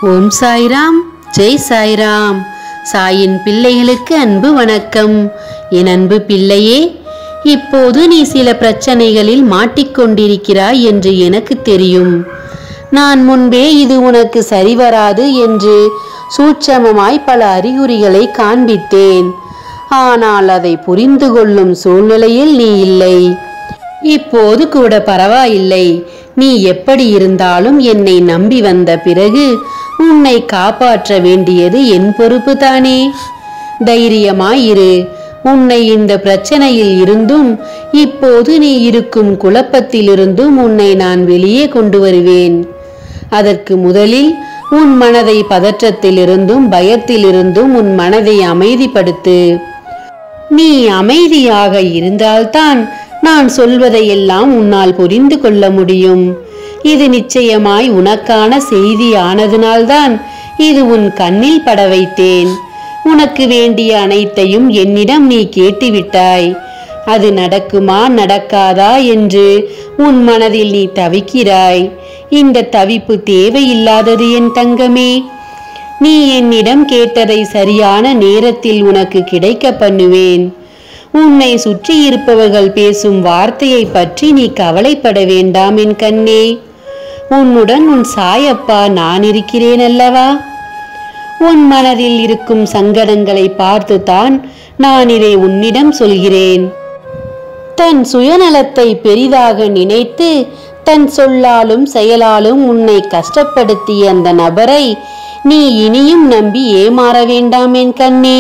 ஓம் சாய்ராம் ஜெய் சாய்ராம் சாயின் பிள்ளைகளுக்கு அன்பு வணக்கம் என் அன்பு பிள்ளையே இப்போது நீ சில பிரச்சனைகளில் மாட்டிக்கொண்டிருக்கிறாய் என்று எனக்கு தெரியும் நான் முன்பே இது உனக்கு சரிவராது என்று சூட்சமமாய் பல அறிகுறிகளை காண்பித்தேன் ஆனால் அதை புரிந்து கொள்ளும் சூழ்நிலையில் நீ இல்லை இப்போது கூட பரவாயில்லை நீ எப்படி இருந்தாலும் என்னை நம்பி வந்த பிறகு உன்னை காப்பாற்ற வேண்டியது என் பொறுப்பு தானே தைரியமாயிரு உன்னை இந்த பிரச்சனையில் இருந்தும் இப்போது நீ இருக்கும் குழப்பத்திலிருந்தும் உன்னை நான் வெளியே கொண்டு வருவேன் அதற்கு முதலில் உன் மனதை பதற்றத்திலிருந்தும் பயத்திலிருந்தும் உன் மனதை அமைதிப்படுத்து நீ அமைதியாக இருந்தால்தான் நான் சொல்வதையெல்லாம் உன்னால் புரிந்து கொள்ள முடியும் இது நிச்சயமாய் உனக்கான செய்தி ஆனதினால்தான் இது உன் கண்ணில் பட வைத்தேன் உனக்கு வேண்டிய அனைத்தையும் என்னிடம் நீ கேட்டுவிட்டாய் அது நடக்குமா நடக்காதா என்று உன் மனதில் நீ தவிக்கிறாய் இந்த தவிப்பு தேவையில்லாதது என் தங்கமே நீ என்னிடம் கேட்டதை சரியான நேரத்தில் உனக்கு கிடைக்க பண்ணுவேன் உன்னை சுற்றி இருப்பவர்கள் பேசும் வார்த்தையை பற்றி நீ கவலைப்பட வேண்டாம் என் கண்ணே உன்னுடன் உன் சாயப்பா நான் இருக்கிறேன் அல்லவா உன் மனதில் இருக்கும் சங்கடங்களை பார்த்துதான் நான் இதை உன்னிடம் சொல்கிறேன் தன் சுயநலத்தை பெரிதாக நினைத்து தன் சொல்லாலும் செயலாலும் உன்னை கஷ்டப்படுத்திய அந்த நபரை நீ இனியும் நம்பி ஏமாற வேண்டாம் என் கண்ணே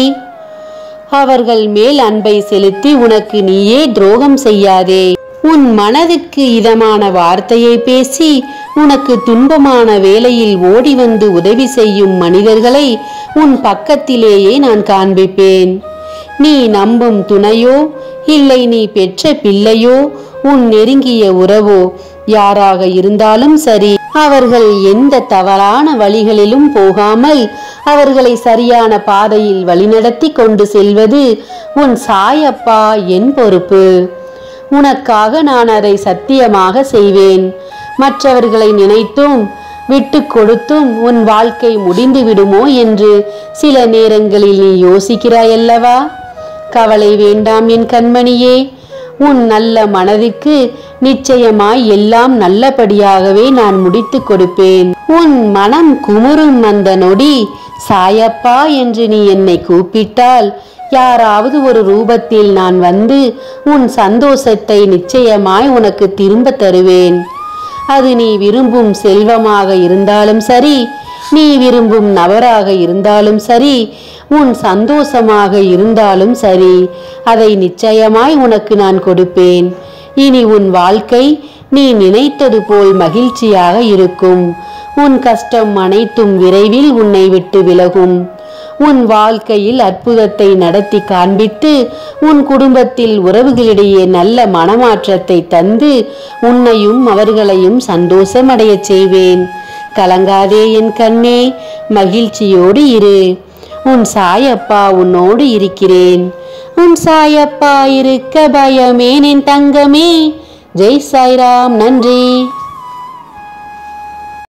அவர்கள் மேல் அன்பை செலுத்தி உனக்கு நீயே துரோகம் செய்யாதே உன் மனதுக்கு இதமான வார்த்தையை பேசி உனக்கு துன்பமான வேளையில் ஓடி வந்து உதவி செய்யும் மனிதர்களை உன் பக்கத்திலேயே நான் காண்பிப்பேன் நீ நம்பும் துணையோ இல்லை நீ பெற்ற பிள்ளையோ உன் நெருங்கிய உறவோ யாராக இருந்தாலும் சரி அவர்கள் எந்த தவறான வழிகளிலும் போகாமல் அவர்களை சரியான பாதையில் வழிநடத்தி கொண்டு செல்வது உன் சாயப்பா என் பொறுப்பு உனக்காக நான் அதை சத்தியமாக செய்வேன் மற்றவர்களை நினைத்தும் விட்டு கொடுத்தும் உன் வாழ்க்கை முடிந்து விடுமோ என்று சில நேரங்களில் நீ யோசிக்கிறாயல்லவா கவலை வேண்டாம் என் கண்மணியே உன் நல்ல மனதுக்கு நிச்சயமாய் எல்லாம் நல்லபடியாகவே நான் முடித்து கொடுப்பேன் உன் மனம் குமுறும் அந்த நொடி சாயப்பா என்று நீ என்னை கூப்பிட்டால் யாராவது ஒரு ரூபத்தில் நான் வந்து உன் சந்தோஷத்தை நிச்சயமாய் உனக்கு திரும்ப தருவேன் அது நீ விரும்பும் செல்வமாக இருந்தாலும் சரி நீ விரும்பும் நபராக இருந்தாலும் சரி உன் சந்தோஷமாக இருந்தாலும் சரி அதை நிச்சயமாய் உனக்கு நான் கொடுப்பேன் இனி உன் வாழ்க்கை நீ நினைத்தது போல் மகிழ்ச்சியாக இருக்கும் உன் கஷ்டம் அனைத்தும் விரைவில் உன்னை விட்டு விலகும் உன் வாழ்க்கையில் அற்புதத்தை நடத்தி காண்பித்து உன் குடும்பத்தில் உறவுகளிடையே நல்ல மனமாற்றத்தை தந்து உன்னையும் அவர்களையும் சந்தோஷமடையச் செய்வேன் கலங்காதே என் கண்ணே மகிழ்ச்சியோடு இரு உன் சாயப்பா உன்னோடு இருக்கிறேன் உன் சாயப்பா இருக்க பயமேன் என் தங்கமே ஜெய் சாய்ராம் நன்றி